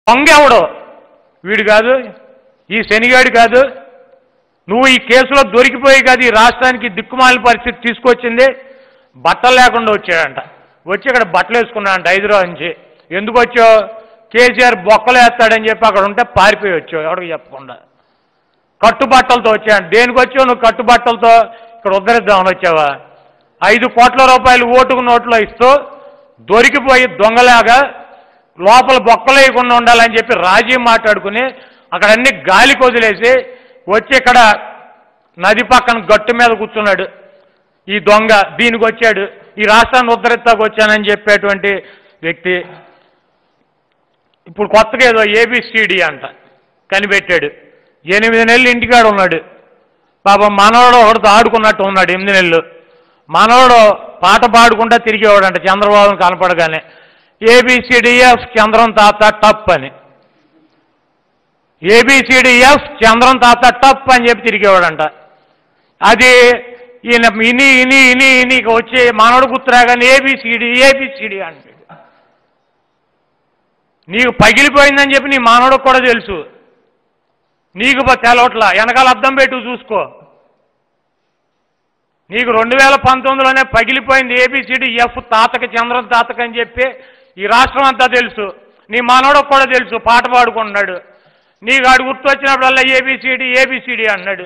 దొంగెవడు వీడు కాదు ఈ శనిగాడు కాదు నువ్వు ఈ కేసులో దొరికిపోయి కాదు ఈ రాష్ట్రానికి దిక్కుమాలిన పరిస్థితి తీసుకొచ్చింది బట్టలు లేకుండా వచ్చాడంట వచ్చి ఇక్కడ బట్టలు వేసుకున్నాడంట హైదరాబాద్ నుంచి ఎందుకు వచ్చావు కేసీఆర్ బొక్కలు వేస్తాడని చెప్పి అక్కడ ఉంటే పారిపోయి వచ్చావు ఎవరికి చెప్పకుండా కట్టుబట్టలతో వచ్చాడు దేనికి వచ్చావు నువ్వు కట్టుబట్టలతో ఇక్కడ ఉద్ధరిద్దామని వచ్చావా ఐదు కోట్ల రూపాయలు ఓటుకు నోట్లో ఇస్తూ దొరికిపోయి దొంగలాగా లోపల బొక్కలు వేయకుండా ఉండాలని చెప్పి రాజీ మాట్లాడుకుని అక్కడ అన్ని గాలికి వదిలేసి వచ్చి ఇక్కడ నది పక్కన గట్టు మీద కూర్చున్నాడు ఈ దొంగ దీనికి వచ్చాడు ఈ రాష్ట్రాన్ని ఉద్ధరిస్తాకు వచ్చానని చెప్పేటువంటి వ్యక్తి ఇప్పుడు కొత్తగా ఏదో ఏబిసిడి అంట కనిపెట్టాడు ఎనిమిది నెలలు ఇంటికాడ ఉన్నాడు పాపం మనవడు ఒకటితో ఆడుకున్నట్టు ఉన్నాడు ఎనిమిది నెలలు మనవడు పాట పాడుకుంటా తిరిగేవాడంట చంద్రబాబుని కనపడగానే ఏబిసిడిఎఫ్ చంద్రం తాత టప్ అని ఏబిసిడిఎఫ్ చంద్రం తాత టప్ అని చెప్పి తిరిగేవాడంట అది ఈయన ఇని ఇని ఇని ఇని ఇక వచ్చి మనవడు గుర్తురాగానే ఏబిసిడి ఏబిసిడి అంటాడు నీకు పగిలిపోయిందని చెప్పి నీ మానవుడికి కూడా తెలుసు నీకు బ- తెలవట్లా వెనకాల అద్దం పెట్టు చూసుకో నీకు రెండు వేల పంతొమ్మిదిలోనే పగిలిపోయింది ఏబిసిడి ఎఫ్ తాతకి చంద్రం తాతకి అని చెప్పి ఈ రాష్ట్రం అంతా తెలుసు నీ మనవడికి కూడా తెలుసు పాట పాడుకుంటున్నాడు నీకు ఆడు గుర్తొచ్చినప్పుడల్లా ఏబిసిడి ఏబిసిడి అన్నాడు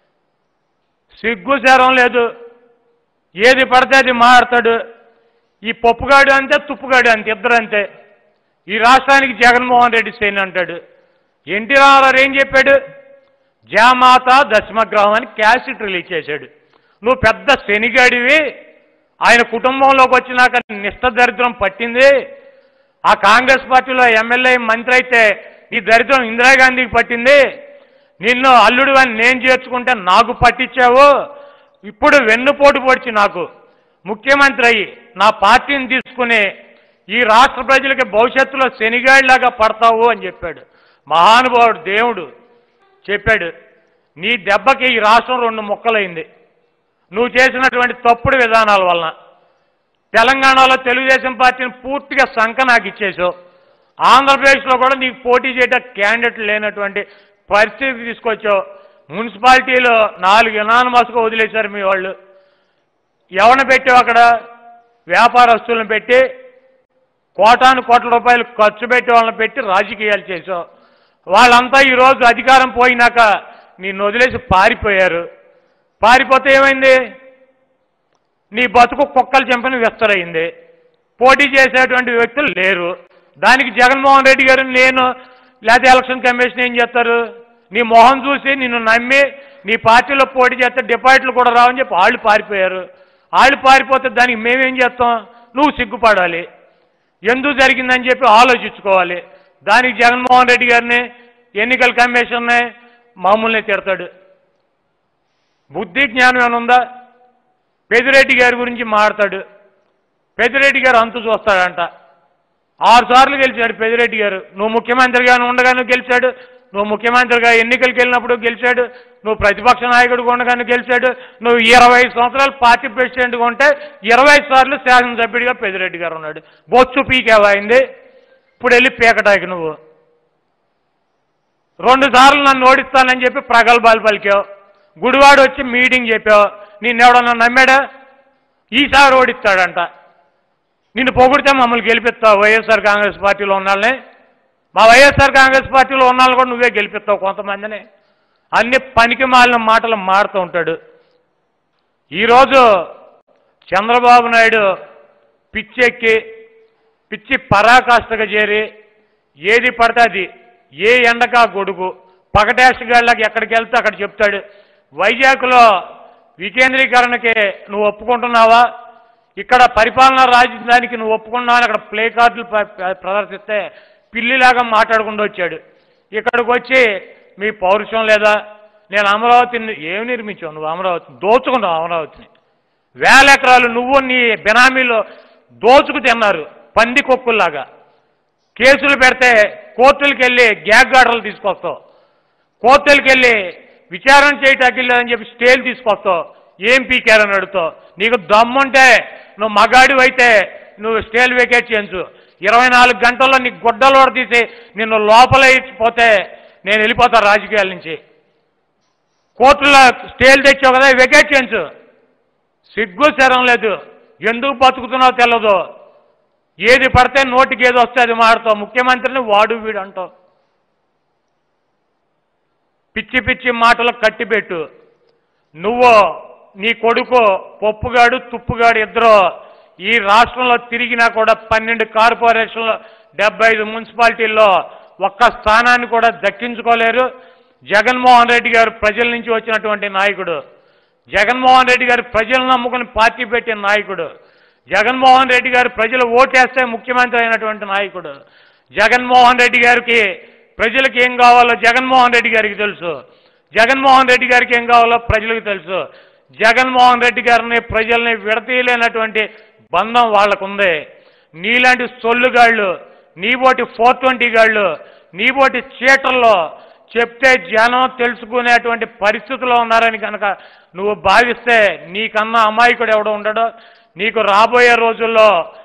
సిగ్గు శరం లేదు ఏది పడితే అది మాట్లాడతాడు ఈ పప్పుగాడు అంతే తుప్పుగాడు అంతే ఇద్దరు అంతే ఈ రాష్ట్రానికి జగన్మోహన్ రెడ్డి సేన్ అంటాడు ఎన్టీ రామారావు ఏం చెప్పాడు జామాత దశమగ్రహం అని క్యాసెట్ రిలీజ్ చేశాడు నువ్వు పెద్ద శనిగాడివి ఆయన కుటుంబంలోకి వచ్చినాక నిష్ట దరిద్రం పట్టింది ఆ కాంగ్రెస్ పార్టీలో ఎమ్మెల్యే మంత్రి అయితే ఈ దరిద్రం ఇందిరాగాంధీకి పట్టింది నిన్ను అల్లుడు అని నేను చేర్చుకుంటే నాకు పట్టించావు ఇప్పుడు వెన్నుపోటు పొడిచి నాకు ముఖ్యమంత్రి అయ్యి నా పార్టీని తీసుకుని ఈ రాష్ట్ర ప్రజలకి భవిష్యత్తులో శనిగాడిలాగా పడతావు అని చెప్పాడు మహానుభావుడు దేవుడు చెప్పాడు నీ దెబ్బకి ఈ రాష్ట్రం రెండు ముక్కలైంది నువ్వు చేసినటువంటి తప్పుడు విధానాల వలన తెలంగాణలో తెలుగుదేశం పార్టీని పూర్తిగా సంఖ నాకు ఇచ్చేసావు ఆంధ్రప్రదేశ్లో కూడా నీకు పోటీ చేయడం క్యాండిడేట్ లేనటువంటి పరిస్థితి తీసుకొచ్చావు మున్సిపాలిటీలో నాలుగు ఇనానమస్గా వదిలేశారు మీ వాళ్ళు ఎవరిని పెట్టావు అక్కడ వ్యాపారస్తులను పెట్టి కోటాను కోట్ల రూపాయలు ఖర్చు పెట్టి వాళ్ళని పెట్టి రాజకీయాలు చేసావు వాళ్ళంతా ఈరోజు అధికారం పోయినాక నిన్ను వదిలేసి పారిపోయారు పారిపోతే ఏమైంది నీ బతుకు కుక్కలు చెంపని విస్తరైంది పోటీ చేసేటువంటి వ్యక్తులు లేరు దానికి జగన్మోహన్ రెడ్డి గారు నేను లేకపోతే ఎలక్షన్ కమిషన్ ఏం చేస్తారు నీ మొహం చూసి నిన్ను నమ్మి నీ పార్టీలో పోటీ చేస్తే డిపాజిట్లు కూడా రావని చెప్పి వాళ్ళు పారిపోయారు వాళ్ళు పారిపోతే దానికి మేమేం చేస్తాం నువ్వు సిగ్గుపడాలి ఎందుకు జరిగిందని చెప్పి ఆలోచించుకోవాలి దానికి జగన్మోహన్ రెడ్డి గారిని ఎన్నికల కమిషన్ని మామూలునే తిడతాడు బుద్ధి జ్ఞానం ఏమైనా ఉందా పెదిరెడ్డి గారి గురించి మాట్లాడు పెదిరెడ్డి గారు అంతు చూస్తాడంట ఆరు సార్లు గెలిచాడు పెదిరెడ్డి గారు నువ్వు ముఖ్యమంత్రిగా ఉండగానే గెలిచాడు నువ్వు ముఖ్యమంత్రిగా ఎన్నికలకు వెళ్ళినప్పుడు గెలిచాడు నువ్వు ప్రతిపక్ష నాయకుడిగా ఉండగానే గెలిచాడు నువ్వు ఇరవై సంవత్సరాలు పార్టీ ప్రెసిడెంట్గా ఉంటే ఇరవై సార్లు శాసనసభ్యుడిగా పెదిరెడ్డి గారు ఉన్నాడు బొచ్చు పీకేవాయింది ఇప్పుడు వెళ్ళి పీకటాకి నువ్వు రెండు సార్లు నన్ను ఓడిస్తానని చెప్పి ప్రగల్భాలు పలికావు గుడివాడు వచ్చి మీటింగ్ చెప్పావు నిన్నెవడన్నా నమ్మాడా ఈసారి ఓడిస్తాడంట నిన్ను పొగిడితే మమ్మల్ని గెలిపిస్తావు వైఎస్ఆర్ కాంగ్రెస్ పార్టీలో ఉన్నాళ్ళని మా వైఎస్ఆర్ కాంగ్రెస్ పార్టీలో ఉన్న వాళ్ళని కూడా నువ్వే గెలిపిస్తావు కొంతమందిని అన్ని పనికి మాలిన మాటలు మాడుతూ ఉంటాడు ఈరోజు చంద్రబాబు నాయుడు పిచ్చెక్కి పిచ్చి పరాకాష్ఠగా చేరి ఏది పడితే అది ఏ ఎండకా గొడుగు పగటేష్టగాళ్ళకి ఎక్కడికి వెళ్తే అక్కడ చెప్తాడు వైజాగ్లో వికేంద్రీకరణకి నువ్వు ఒప్పుకుంటున్నావా ఇక్కడ పరిపాలనా రాజధానికి నువ్వు ఒప్పుకున్నావా అని అక్కడ ప్లే కార్డులు ప- ప- ప్రదర్శిస్తే పిల్లిలాగా మాట్లాడుకుంటూ వచ్చాడు ఇక్కడికి వచ్చి మీ పౌరుషం లేదా నేను అమరావతిని ఏమి నిర్మించావు నువ్వు అమరావతిని దోచుకున్నావు అమరావతిని వేల ఎకరాలు నువ్వు నీ బినామీలో దోచుకు తిన్నారు పంది కొక్కుల్లాగా కేసులు పెడితే కోర్టులకు వెళ్ళి గ్యాగ్ ఆర్డర్లు తీసుకొస్తావు కోర్టులకు వెళ్ళి విచారణ చేయటానికి అని చెప్పి స్టేలు తీసుకొస్తావు ఏం పీకారని అడుగుతావు నీకు దమ్ముంటే నువ్వు మగాడివి అయితే నువ్వు స్టేల్ వెకేట్ చేయించు ఇరవై నాలుగు గంటల్లో నీ గుడ్డలోడ తీసి నిన్ను లోపల ఇచ్చిపోతే నేను వెళ్ళిపోతా రాజకీయాల నుంచి కోర్టులో స్టేలు తెచ్చావు కదా వెకేట్ చేయించు సిగ్గు శరం లేదు ఎందుకు బతుకుతున్నావు తెలదు ఏది పడితే నోటికి ఏది వస్తే అది మాడతావు ముఖ్యమంత్రిని వాడు వీడు అంటావు పిచ్చి పిచ్చి మాటలు కట్టిపెట్టు నువ్వు నీ కొడుకు పప్పుగాడు తుప్పుగాడు ఇద్దరు ఈ రాష్ట్రంలో తిరిగినా కూడా పన్నెండు కార్పొరేషన్లు డెబ్బై ఐదు మున్సిపాలిటీల్లో ఒక్క స్థానాన్ని కూడా దక్కించుకోలేరు జగన్మోహన్ రెడ్డి గారు ప్రజల నుంచి వచ్చినటువంటి నాయకుడు జగన్మోహన్ రెడ్డి గారు ప్రజలను నమ్ముకుని పార్టీ పెట్టిన నాయకుడు జగన్మోహన్ రెడ్డి గారు ప్రజలు ఓటేస్తే ముఖ్యమంత్రి అయినటువంటి నాయకుడు జగన్మోహన్ రెడ్డి గారికి ప్రజలకు ఏం కావాలో జగన్మోహన్ రెడ్డి గారికి తెలుసు జగన్మోహన్ రెడ్డి గారికి ఏం కావాలో ప్రజలకు తెలుసు జగన్మోహన్ రెడ్డి గారిని ప్రజల్ని విడతీయలేనటువంటి బంధం వాళ్ళకుంది నీలాంటి సొల్లుగాళ్ళు నీబోటి ఫోర్ ట్వంటీ గాళ్ళు నీబోటి చీటల్లో చెప్తే జనం తెలుసుకునేటువంటి పరిస్థితిలో ఉన్నారని కనుక నువ్వు భావిస్తే నీకన్నా అమాయకుడు ఎవడో ఉండడో నీకు రాబోయే రోజుల్లో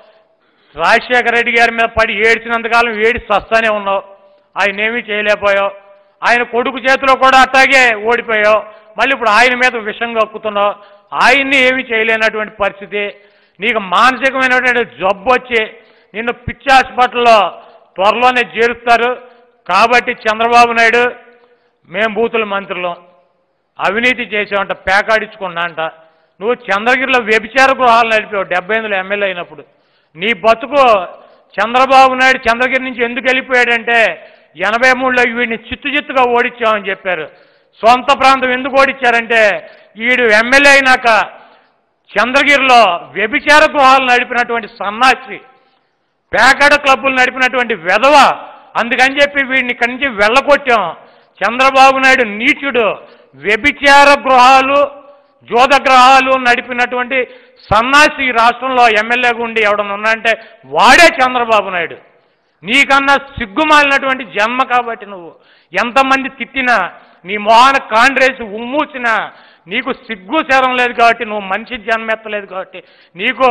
రాజశేఖర రెడ్డి గారి మీద పడి ఏడ్చినంతకాలం ఏడి సస్తానే ఉన్నావు ఆయన ఏమీ చేయలేకపోయావు ఆయన కొడుకు చేతిలో కూడా అట్టాగే ఓడిపోయావు మళ్ళీ ఇప్పుడు ఆయన మీద విషం కక్కుతున్నావు ఆయన్ని ఏమీ చేయలేనటువంటి పరిస్థితి నీకు మానసికమైనటువంటి జబ్బు వచ్చి నిన్ను పిచ్చి హాస్పిటల్లో త్వరలోనే చేరుస్తారు కాబట్టి చంద్రబాబు నాయుడు మేము బూతుల మంత్రులం అవినీతి చేసావంట పేకాడించుకున్నా అంట నువ్వు చంద్రగిరిలో వ్యభిచార గృహాలు నడిపావు డెబ్బై ఎనిమిదిలో ఎమ్మెల్యే అయినప్పుడు నీ బతుకు చంద్రబాబు నాయుడు చంద్రగిరి నుంచి ఎందుకు వెళ్ళిపోయాడంటే ఎనభై మూడులో వీడిని చిత్తు చిత్తుగా ఓడించామని చెప్పారు సొంత ప్రాంతం ఎందుకు ఓడించారంటే వీడు ఎమ్మెల్యే అయినాక చంద్రగిరిలో వ్యభిచార గృహాలు నడిపినటువంటి సన్నాసి పేకాడ క్లబ్బులు నడిపినటువంటి వెధవ అందుకని చెప్పి వీడిని ఇక్కడి నుంచి వెళ్ళగొట్టాం చంద్రబాబు నాయుడు నీచుడు వ్యభిచార గృహాలు జోద గ్రహాలు నడిపినటువంటి సన్నాసి ఈ రాష్ట్రంలో ఎమ్మెల్యేగా ఉండి ఎవడన్నా ఉన్నాడంటే వాడే చంద్రబాబు నాయుడు నీకన్నా సిగ్గుమాలినటువంటి జన్మ కాబట్టి నువ్వు ఎంతమంది తిట్టినా నీ మొహాన కాండ్రేసి ఉమ్మూసినా నీకు సిగ్గు శరం లేదు కాబట్టి నువ్వు మనిషి జన్మెత్తలేదు కాబట్టి నీకు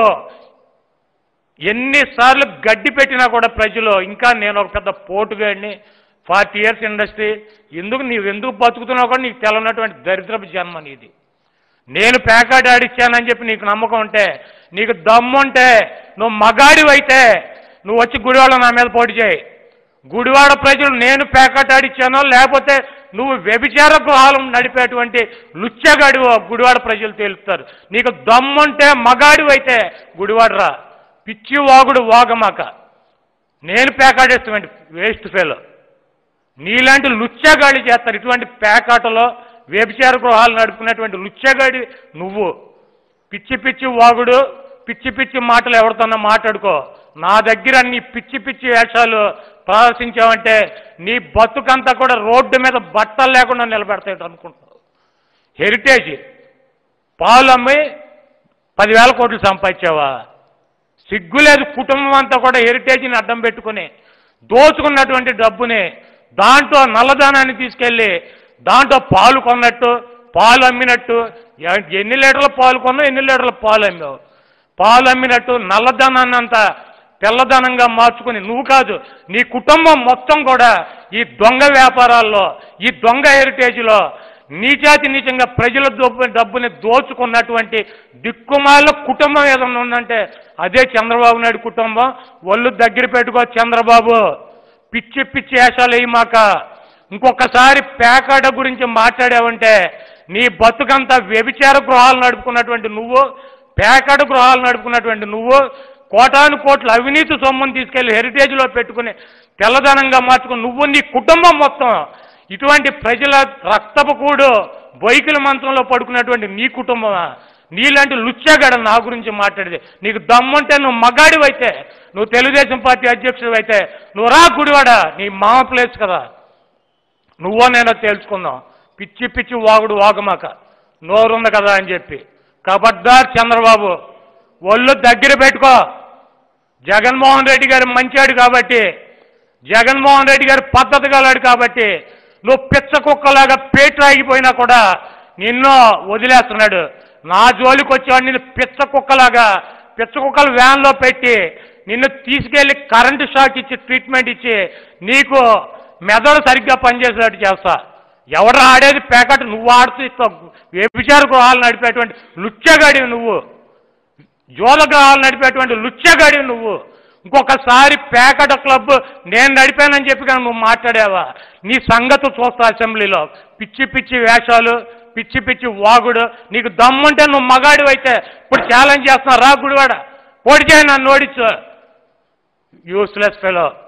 ఎన్నిసార్లు గడ్డి పెట్టినా కూడా ప్రజలు ఇంకా నేను ఒక పెద్ద పోటుగాడిని ఫార్టీ ఇయర్స్ ఇండస్ట్రీ ఎందుకు నీవు ఎందుకు బతుకుతున్నావు కూడా నీకు తెలవనటువంటి దరిద్రపు జన్మ నీది నేను ప్యాకాట్ ఆడిచ్చానని చెప్పి నీకు నమ్మకం ఉంటే నీకు దమ్ముంటే నువ్వు మగాడివైతే నువ్వు వచ్చి గుడివాడ నా మీద పోటీ చేయి గుడివాడ ప్రజలు నేను ప్యాకెట్ ఆడిచ్చానో లేకపోతే నువ్వు వ్యభిచార గృహాలు నడిపేటువంటి లుచ్చగాడివో గుడివాడ ప్రజలు తేలుస్తారు నీకు దమ్ముంటే మగాడివైతే గుడివాడరా పిచ్చి వాగుడు వాగమాక నేను పేకాడేస్తామండి వేస్ట్ ఫెలో నీలాంటి లుచ్చగాడి చేస్తారు ఇటువంటి పేకాటలో వ్యభిచార గృహాలు నడుపుకునేటువంటి లుచ్చగాడి నువ్వు పిచ్చి పిచ్చి వాగుడు పిచ్చి పిచ్చి మాటలు ఎవరితోనో మాట్లాడుకో నా దగ్గర నీ పిచ్చి పిచ్చి వేషాలు ప్రదర్శించావంటే నీ బతుకంతా కూడా రోడ్డు మీద బట్టలు లేకుండా నిలబెడతాయి అనుకుంటున్నావు హెరిటేజ్ పాలు అమ్మి పదివేల కోట్లు సంపాదించావా సిగ్గులేదు కుటుంబం అంతా కూడా హెరిటేజ్ని అడ్డం పెట్టుకుని దోచుకున్నటువంటి డబ్బుని దాంట్లో నల్లదానాన్ని తీసుకెళ్ళి దాంట్లో పాలు కొన్నట్టు పాలు అమ్మినట్టు ఎ- ఎన్ని లీటర్ల పాలు కొన్నావు ఎన్ని లీటర్ల పాలు అమ్మావు పాలు అమ్మినట్టు నల్లధనాన్ని అంతా తెల్లధనంగా మార్చుకుని నువ్వు కాదు నీ కుటుంబం మొత్తం కూడా ఈ దొంగ వ్యాపారాల్లో ఈ దొంగ హెరిటేజ్లో నీచాతి నీచంగా ప్రజల డబ్బు డబ్బుని దోచుకున్నటువంటి దిక్కుమాల కుటుంబం ఏదన్నా ఉందంటే అదే చంద్రబాబు నాయుడు కుటుంబం ఒళ్ళు దగ్గర పెట్టుకో చంద్రబాబు పిచ్చి పిచ్చి వేషాలు వేయమాక ఇంకొకసారి పేకాట గురించి మాట్లాడావంటే నీ బతుకంతా వ్యభిచార గృహాలు నడుపుకున్నటువంటి నువ్వు పేకాట గృహాలు నడుపుకున్నటువంటి నువ్వు కోటాను కోట్ల అవినీతి సొమ్మును తీసుకెళ్లి హెరిటేజ్లో పెట్టుకుని తెల్లదనంగా మార్చుకుని నువ్వు నీ కుటుంబం మొత్తం ఇటువంటి ప్రజల రక్తపు కూడు బొయ్కిల మంత్రంలో పడుకున్నటువంటి నీ కుటుంబమా నీలాంటి లుచ్చగడ నా గురించి మాట్లాడితే నీకు దమ్ముంటే నువ్వు మగాడివైతే నువ్వు తెలుగుదేశం పార్టీ అధ్యక్షుడు అయితే నువ్వు రా గుడివాడ నీ మామ ప్లేస్ కదా నువ్వో నేనో తేల్చుకుందాం పిచ్చి పిచ్చి వాగుడు వాగమాక నోరుంది కదా అని చెప్పి కబడ్దార్ చంద్రబాబు ఒళ్ళు దగ్గర పెట్టుకో జగన్మోహన్ రెడ్డి గారు మంచాడు కాబట్టి జగన్మోహన్ రెడ్డి గారు పద్ధతి గలాడు కాబట్టి నువ్వు పిచ్చ కుక్కలాగా పేట్లు ఆగిపోయినా కూడా నిన్ను వదిలేస్తున్నాడు నా జోలికి వచ్చేవాడు నేను పిచ్చ కుక్కలాగా పిచ్చ కుక్కలు వ్యాన్లో పెట్టి నిన్ను తీసుకెళ్లి కరెంటు షాక్ ఇచ్చి ట్రీట్మెంట్ ఇచ్చి నీకు మెదడు సరిగ్గా పనిచేసేటట్టు చేస్తా ఎవరు ఆడేది ప్యాకెట్ నువ్వు ఆడుతూ ఇస్తావు వ్యభిచార గృహాలు నడిపేటువంటి లుచ్చగాడి నువ్వు జోలగ్రహాలు నడిపేటువంటి లుచ్చగాడి నువ్వు ఇంకొకసారి ప్యాకెట్ క్లబ్ నేను నడిపానని చెప్పి కానీ నువ్వు మాట్లాడావా నీ సంగతి చూస్తా అసెంబ్లీలో పిచ్చి పిచ్చి వేషాలు పిచ్చి పిచ్చి వాగుడు నీకు దమ్ముంటే నువ్వు మగాడు అయితే ఇప్పుడు ఛాలెంజ్ చేస్తున్నా రా గుడివాడ ఓడిచాయి నన్ను ఓడించు యూస్లెస్ ఫెలో